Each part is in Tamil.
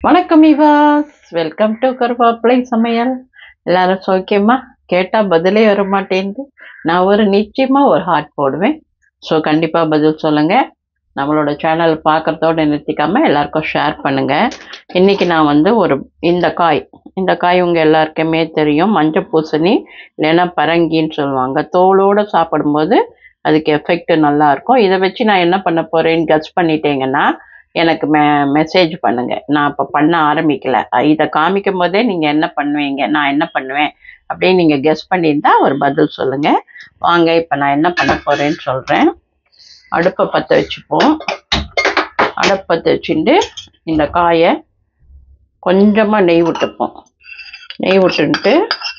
வணக்கம் இவாஸ் வெல்கம் டு கருவேப்பிலை சமையல் எல்லாரும் சௌக்கியமா கேட்டா பதிலே வர மாட்டேங்குது நான் ஒரு நிச்சயமா ஒரு ஹார்ட் போடுவேன் ஸோ கண்டிப்பா பதில் சொல்லுங்க நம்மளோட சேனல் பார்க்கறதோட நிறுத்திக்காம எல்லாருக்கும் ஷேர் பண்ணுங்க இன்னைக்கு நான் வந்து ஒரு இந்த காய் இந்த காய் உங்க எல்லாருக்குமே தெரியும் மஞ்சள் பூசணி இல்லைன்னா பரங்கின்னு சொல்லுவாங்க தோலோட சாப்பிடும்போது அதுக்கு எஃபெக்ட் நல்லா இருக்கும் இதை வச்சு நான் என்ன பண்ண போறேன்னு கட்ஸ் பண்ணிட்டீங்கன்னா எனக்கு மெ மெசேஜ் பண்ணுங்க நான் இப்போ பண்ண ஆரம்பிக்கல அஹ் இதை காமிக்கும் போதே நீங்கள் என்ன பண்ணுவீங்க நான் என்ன பண்ணுவேன் அப்படின்னு நீங்கள் கெஸ் பண்ணியிருந்தா ஒரு பதில் சொல்லுங்க வாங்க இப்போ நான் என்ன பண்ண போறேன்னு சொல்கிறேன் அடுப்பை பற்ற வச்சுப்போம் அடுப்பை பற்ற வச்சுட்டு இந்த காயை கொஞ்சமாக நெய் விட்டுப்போம் நெய் விட்டுன்ட்டு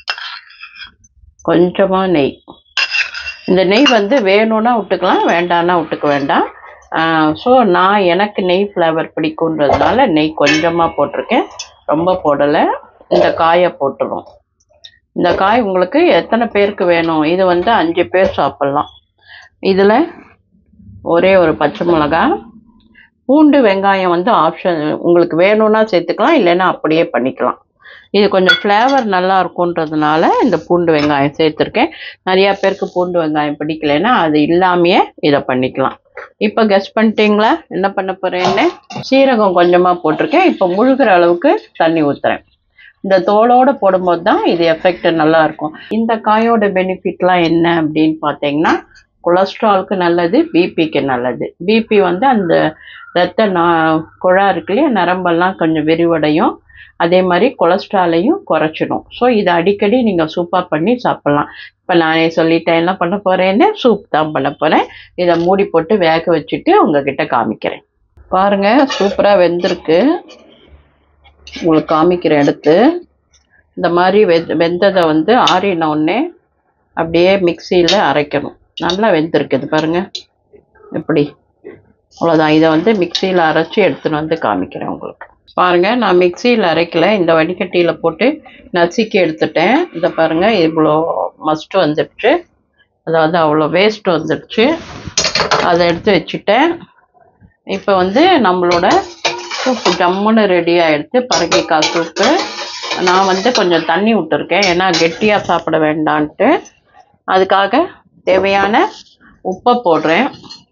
கொஞ்சமாக நெய் இந்த நெய் வந்து வேணும்னா விட்டுக்கலாம் வேண்டாம்னா விட்டுக்க வேண்டாம் ஸோ நான் எனக்கு நெய் ஃப்ளேவர் பிடிக்குன்றதுனால நெய் கொஞ்சமாக போட்டிருக்கேன் ரொம்ப போடலை இந்த காயை போட்டுரும் இந்த காய் உங்களுக்கு எத்தனை பேருக்கு வேணும் இது வந்து அஞ்சு பேர் சாப்பிட்லாம் இதில் ஒரே ஒரு பச்சை மிளகா பூண்டு வெங்காயம் வந்து ஆப்ஷன் உங்களுக்கு வேணும்னா சேர்த்துக்கலாம் இல்லைன்னா அப்படியே பண்ணிக்கலாம் இது கொஞ்சம் ஃப்ளேவர் நல்லா இருக்குன்றதுனால இந்த பூண்டு வெங்காயம் சேர்த்துருக்கேன் நிறையா பேருக்கு பூண்டு வெங்காயம் பிடிக்கலைன்னா அது இல்லாமையே இதை பண்ணிக்கலாம் இப்போ கெஸ் பண்ணிட்டீங்களா என்ன பண்ண போறேன்னு சீரகம் கொஞ்சமாக போட்டிருக்கேன் இப்போ முழுகிற அளவுக்கு தண்ணி ஊற்றுறேன் இந்த தோலோட போடும்போது தான் இது எஃபெக்ட் நல்லா இருக்கும் இந்த காயோட பெனிஃபிட்லாம் என்ன அப்படின்னு பார்த்தீங்கன்னா கொலஸ்ட்ராலுக்கு நல்லது பிபிக்கு நல்லது பிபி வந்து அந்த ரத்த நா குழா இருக்கு இல்லையா நரம்பெல்லாம் கொஞ்சம் விரிவடையும் அதே மாதிரி கொலஸ்ட்ராலையும் குறைச்சிடும் ஸோ இதை அடிக்கடி நீங்கள் சூப்பாக பண்ணி சாப்பிட்லாம் இப்போ நானே சொல்லிட்டேன் என்ன பண்ண போகிறேன்னு சூப் தான் பண்ண போகிறேன் இதை மூடி போட்டு வேக வச்சுட்டு உங்ககிட்ட காமிக்கிறேன் பாருங்க சூப்பராக வெந்திருக்கு உங்களுக்கு காமிக்கிறேன் எடுத்து இந்த மாதிரி வெ வெந்ததை வந்து ஆறின உடனே அப்படியே மிக்சியில் அரைக்கணும் நல்லா வெந்திருக்கு இது பாருங்க எப்படி அவ்வளோதான் இதை வந்து மிக்சியில் அரைச்சி எடுத்துன்னு வந்து காமிக்கிறேன் உங்களுக்கு பாருங்க நான் மிக்சியில் அரைக்கல இந்த வடிகட்டியில் போட்டு நசுக்கி எடுத்துட்டேன் இதை பாருங்க இவ்வளோ மஸ்ட் வந்துடுச்சு அதாவது அவ்வளோ வேஸ்ட் வந்துடுச்சு அதை எடுத்து வச்சுட்டேன் இப்போ வந்து நம்மளோட சூப்பு ஜம்முன்னு ரெடி ஆகிடுச்சு பரங்கிக்காய் சூப்பு நான் வந்து கொஞ்சம் தண்ணி விட்டுருக்கேன் ஏன்னா கெட்டியாக சாப்பிட வேண்டான்ட்டு அதுக்காக தேவையான உப்பை போடுறேன்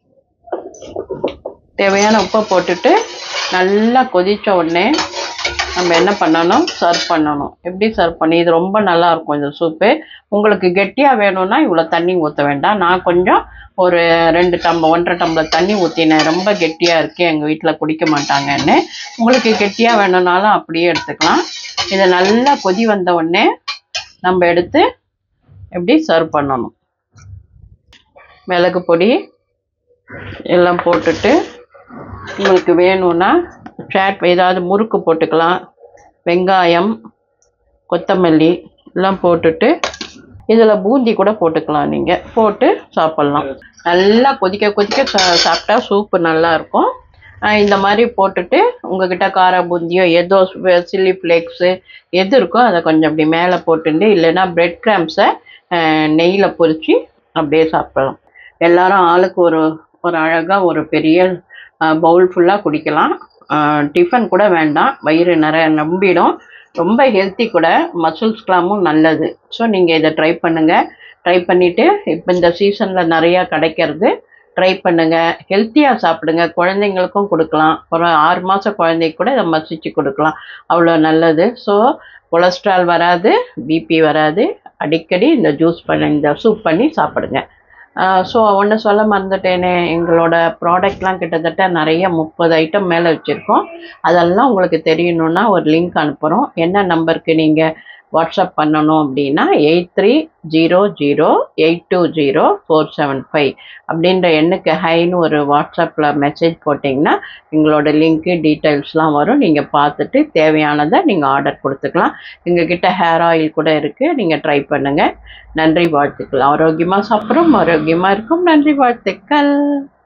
தேவையான உப்பை போட்டுட்டு நல்லா கொதிச்ச உடனே நம்ம என்ன பண்ணணும் சர்வ் பண்ணணும் எப்படி சர்வ் பண்ணி இது ரொம்ப நல்லா இருக்கும் இந்த சூப்பு உங்களுக்கு கெட்டியாக வேணும்னா இவ்வளோ தண்ணி ஊற்ற வேண்டாம் நான் கொஞ்சம் ஒரு ரெண்டு டம்ளர் ஒன்றரை டம்ளர் தண்ணி ஊற்றினேன் ரொம்ப கெட்டியாக இருக்கு எங்கள் வீட்டில் குடிக்க மாட்டாங்கன்னு உங்களுக்கு கெட்டியாக வேணும்னாலும் அப்படியே எடுத்துக்கலாம் இதை நல்லா கொதி வந்த உடனே நம்ம எடுத்து எப்படி சர்வ் பண்ணணும் மிளகு பொடி எல்லாம் போட்டுட்டு உங்களுக்கு வேணும்னா சாட் ஏதாவது முறுக்கு போட்டுக்கலாம் வெங்காயம் கொத்தமல்லி எல்லாம் போட்டுட்டு இதில் பூந்தி கூட போட்டுக்கலாம் நீங்கள் போட்டு சாப்பிட்லாம் நல்லா கொதிக்க கொதிக்க சா சாப்பிட்டா சூப்பு நல்லா இருக்கும் ஆஹ் இந்த மாதிரி போட்டுட்டு உங்ககிட்ட கார பூந்தியோ ஏதோ சில்லி ஃப்ளேக்ஸு எது இருக்கோ அதை கொஞ்சம் அப்படி மேலே போட்டுட்டு இல்லைன்னா பிரெட் கிராம்ஸை நெய்யில் பொரிச்சு அப்படியே சாப்பிடலாம் எல்லாரும் ஆளுக்கு ஒரு ஒரு அழகாக ஒரு பெரிய பவுல் ஃபுல்லாக குடிக்கலாம் டிஃபன் கூட வேண்டாம் வயிறு நிறைய நம்பிடும் ரொம்ப ஹெல்த்தி கூட மசில்ஸ்க்கெலாமும் நல்லது ஸோ நீங்கள் இதை ட்ரை பண்ணுங்கள் ட்ரை பண்ணிவிட்டு இப்போ இந்த சீசனில் நிறையா கிடைக்கிறது ட்ரை பண்ணுங்கள் ஹெல்த்தியாக சாப்பிடுங்க குழந்தைங்களுக்கும் கொடுக்கலாம் ஒரு ஆறு மாதம் குழந்தைக்கு கூட இதை மசிச்சு கொடுக்கலாம் அவ்வளோ நல்லது ஸோ கொலஸ்ட்ரால் வராது பிபி வராது அடிக்கடி இந்த ஜூஸ் பண்ணி இந்த சூப் பண்ணி சாப்பிடுங்க ஸோ ஒன்று சொல்ல மறந்துட்டேனே எங்களோட ப்ராடக்ட்லாம் கிட்டத்தட்ட நிறைய முப்பது ஐட்டம் மேலே வச்சுருக்கோம் அதெல்லாம் உங்களுக்கு தெரியணுன்னா ஒரு லிங்க் அனுப்புகிறோம் என்ன நம்பருக்கு நீங்கள் வாட்ஸ்அப் பண்ணணும் அப்படின்னா eight three zero zero eight two zero four seven five அப்படின்ற எண்ணுக்கு ஹைன்னு ஒரு வாட்ஸ்அப்பில் மெசேஜ் போட்டிங்கன்னா எங்களோட லிங்க்கு டீட்டெயில்ஸ்லாம் வரும் நீங்கள் பார்த்துட்டு தேவையானதை நீங்கள் ஆர்டர் கொடுத்துக்கலாம் எங்ககிட்ட ஹேர் ஆயில் கூட இருக்குது நீங்கள் ட்ரை பண்ணுங்கள் நன்றி வாழ்த்துக்கள் ஆரோக்கியமாக சாப்பிட்றோம் ஆரோக்கியமாக இருக்கும் நன்றி வாழ்த்துக்கள்